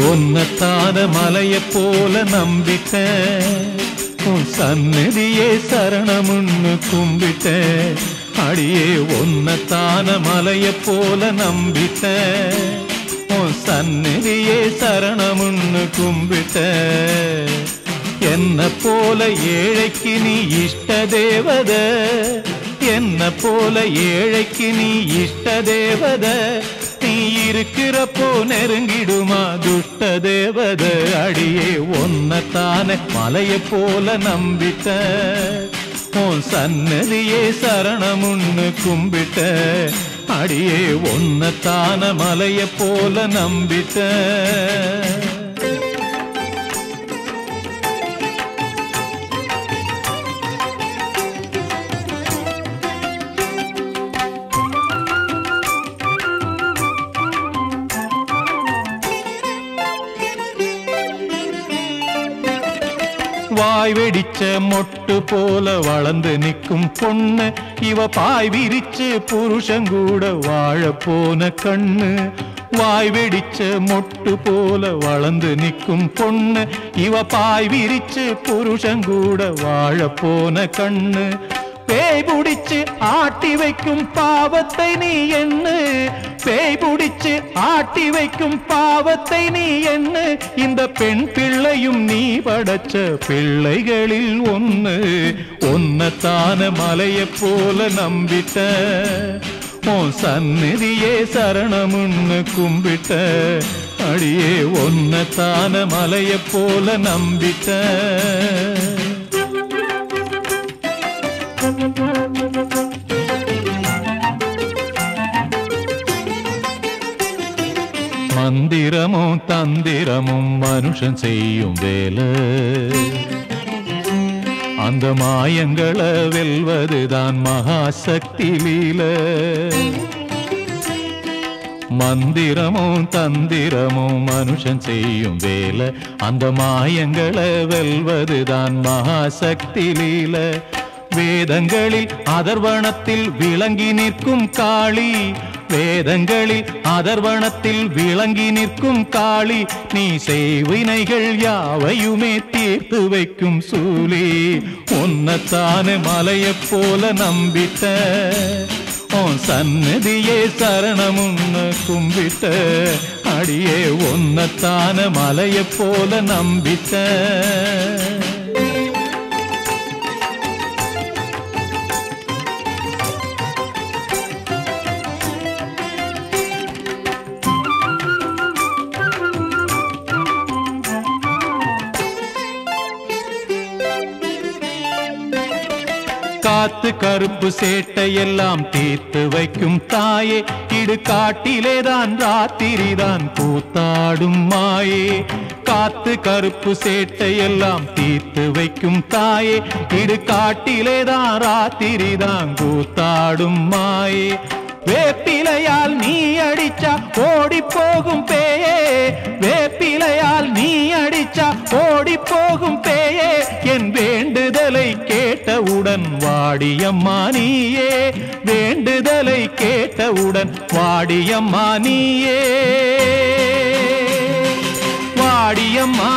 ஒன்னத்தான மலைய போல நம்பிட்டேன் உன் சந்நிதியே சரணமுன்னு கும்பிட்டேன் அடியே ஒன்னத்தான மலைய போல நம்பிட்டேன் உன் சந்நிதியே சரணமுன்னு கும்பிட்டேன் என்ன போல ஏழைக்கு நீ இஷ்ட தேவத என்ன போல ஏழைக்கு நீ இஷ்ட தேவத நீ இருக்கிறப்போ நெருங்கிடுமா துஷ்ட தேவத அடியே ஒன்னத்தானே மலைய போல நம்பிட்ட உன் சன்னதியே சரணமுன்னு கும்பிட்ட அடியே ஒன்னத்தான மலைய போல நம்பிட்ட வாய் வெடிச்ச மொட்டு போல வளர்ந்து நிற்கும் பொண்ணு இவ பாய் விரிச்சு புருஷன் கூட வாழ போன கண்ணு வாய் வெடிச்ச மொட்டு போல வளர்ந்து நிற்கும் பொண்ணு இவ பாய் விரிச்சு புருஷன் கூட வாழ போன கண்ணு பேய் புடிச்சு ஆட்டி வைக்கும் பாவத்தை நீ என்ன பேய் புடிச்சு ஆட்டி வைக்கும் பாவத்தை நீ என்ன இந்த பெண் பிள்ளையும் நீ படைச்ச பிள்ளைகளில் ஒண்ணு ஒன்னத்தான மலைய போல நம்பிட்ட உன் சந்நிதியே சரணமுன்னு கும்பிட்ட அடியே ஒன்னத்தான மலைய போல நம்பிட்ட மந்திரமும் தந்திரமும் மனுஷன் செய்யும் வேலை அந்த மாயங்களை வெல்வதுதான் மகாசக்தி லீல மந்திரமும் தந்திரமும் மனுஷன் செய்யும் வேலை அந்த மாயங்களை வெல்வதுதான் மகாசக்தி லீல வேதங்களில் அதர்வனத்தில் விளங்கி நிற்கும் காளி வேதங்களில் அதர்வனத்தில் விளங்கி நிற்கும் காளி நீ செய்வினைகள் யாவையுமே தீர்த்து வைக்கும் சூலி உன்னத்தான மலையைப் போல நம்பிட்ட உன் சன்னதியே சரணமுன்னு கும்பிட்ட அடியே உன்னத்தான மலையைப் போல நம்பிட்ட காத்து கருப்பு சேட்டையெல்லாம் தீர்த்து வைக்கும் தாயே இடு காட்டிலேதான் ராத்திரிதான் கூத்தாடும் மாயே காத்து கருப்பு சேட்டையெல்லாம் தீர்த்து வைக்கும் தாயே இடு காட்டிலேதான் ராத்திரிதான் கூத்தாடும் மாயே வேப்பிலையால் நீ அடிச்சா ஓடி போகும் பேயே வேப்பிலையால் நீ அடிச்சா ஓடி போகும் பேயே என் வேண்டுதலை கேட்டவுடன் வாடியம்மா நீயே வேண்டுதலை கேட்டவுடன் வாடியம்மா நீயே வாடியம்மா